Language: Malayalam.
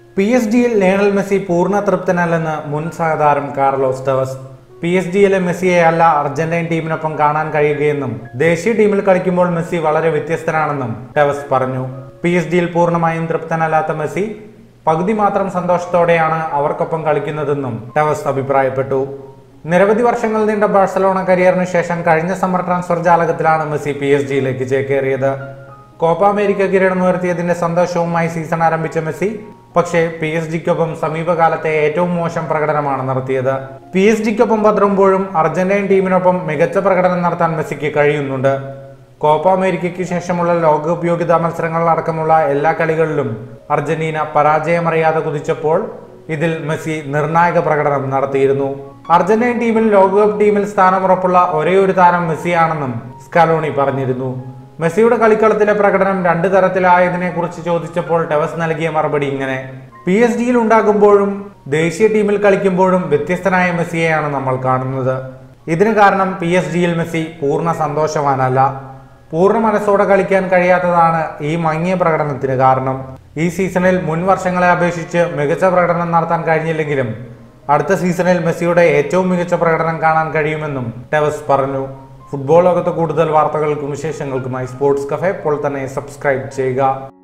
പി എസ് ഡിയിൽ ലയണൽ മെസ്സി പൂർണ്ണ തൃപ്തനല്ലെന്ന് മുൻ സഹതാരം കാർലോസ് ടവസ് പി എസ് ഡിയിലെ മെസ്സിയെ അല്ല അർജന്റീൻ ടീമിനൊപ്പം കാണാൻ കഴിയുകയെന്നും ദേശീയ ടീമിൽ കളിക്കുമ്പോൾ മെസ്സി വളരെ വ്യത്യസ്തനാണെന്നും ടവസ് പറഞ്ഞു പി എസ് ഡിയിൽ പൂർണ്ണമായും തൃപ്തനല്ലാത്ത മെസ്സി പകുതി മാത്രം സന്തോഷത്തോടെയാണ് അവർക്കൊപ്പം കളിക്കുന്നതെന്നും ടവസ് അഭിപ്രായപ്പെട്ടു നിരവധി വർഷങ്ങൾ നീണ്ട ബാഴ്സലോണ കരിയറിന് ശേഷം കഴിഞ്ഞ സമ്മർ ട്രാൻസ്ഫർ ജാലകത്തിലാണ് മെസ്സി പി എസ് ജിയിലേക്ക് ചേക്കേറിയത് കോപ്പ അമേരിക്ക കിരീടം ഉയർത്തിയതിന്റെ സന്തോഷവുമായി സീസൺ ആരംഭിച്ച മെസ്സി പക്ഷേ പി എസ് ജിക്കൊപ്പം സമീപകാലത്തെ ഏറ്റവും മോശം പ്രകടനമാണ് നടത്തിയത് പി എസ് ജിക്കൊപ്പം പതറുമ്പോഴും അർജന്റീൻ ടീമിനൊപ്പം മികച്ച പ്രകടനം നടത്താൻ മെസ്സിക്ക് കഴിയുന്നുണ്ട് കോപ്പ അമേരിക്കയ്ക്ക് ശേഷമുള്ള ലോകകപ്പ് യോഗ്യതാ മത്സരങ്ങളിലടക്കമുള്ള എല്ലാ കളികളിലും അർജന്റീന പരാജയമറിയാതെ കുതിച്ചപ്പോൾ ഇതിൽ മെസ്സി നിർണായക പ്രകടനം നടത്തിയിരുന്നു അർജന്റീൻ ടീമിൽ ലോകകപ്പ് ടീമിൽ സ്ഥാനമുറപ്പുള്ള ഒരേ ഒരു താരം മെസ്സിയാണെന്നും സ്കാലോണി പറഞ്ഞിരുന്നു മെസ്സിയുടെ കളിക്കളത്തിലെ പ്രകടനം രണ്ട് തരത്തിലായതിനെ കുറിച്ച് ചോദിച്ചപ്പോൾ ടെവസ് നൽകിയ മറുപടി ഇങ്ങനെ പി എസ് ഡിയിൽ ഉണ്ടാകുമ്പോഴും ദേശീയ ടീമിൽ കളിക്കുമ്പോഴും വ്യത്യസ്തനായ മെസ്സിയെയാണ് നമ്മൾ കാണുന്നത് ഇതിന് കാരണം പി എസ് ഡിയിൽ മെസ്സി പൂർണ്ണ സന്തോഷവാനല്ല പൂർണ്ണ മനസ്സോടെ കളിക്കാൻ കഴിയാത്തതാണ് ഈ മങ്ങിയ പ്രകടനത്തിന് കാരണം ഈ സീസണിൽ മുൻ വർഷങ്ങളെ അപേക്ഷിച്ച് മികച്ച പ്രകടനം നടത്താൻ കഴിഞ്ഞില്ലെങ്കിലും അടുത്ത സീസണിൽ മെസ്സിയുടെ ഏറ്റവും മികച്ച പ്രകടനം കാണാൻ കഴിയുമെന്നും ടെവസ് പറഞ്ഞു ഫുട്ബോൾ ലോകത്തെ കൂടുതൽ വാർത്തകൾക്കും വിശേഷങ്ങൾക്കുമായി സ്പോർട്സ് കഫേ ഇപ്പോൾ തന്നെ സബ്സ്ക്രൈബ് ചെയ്യുക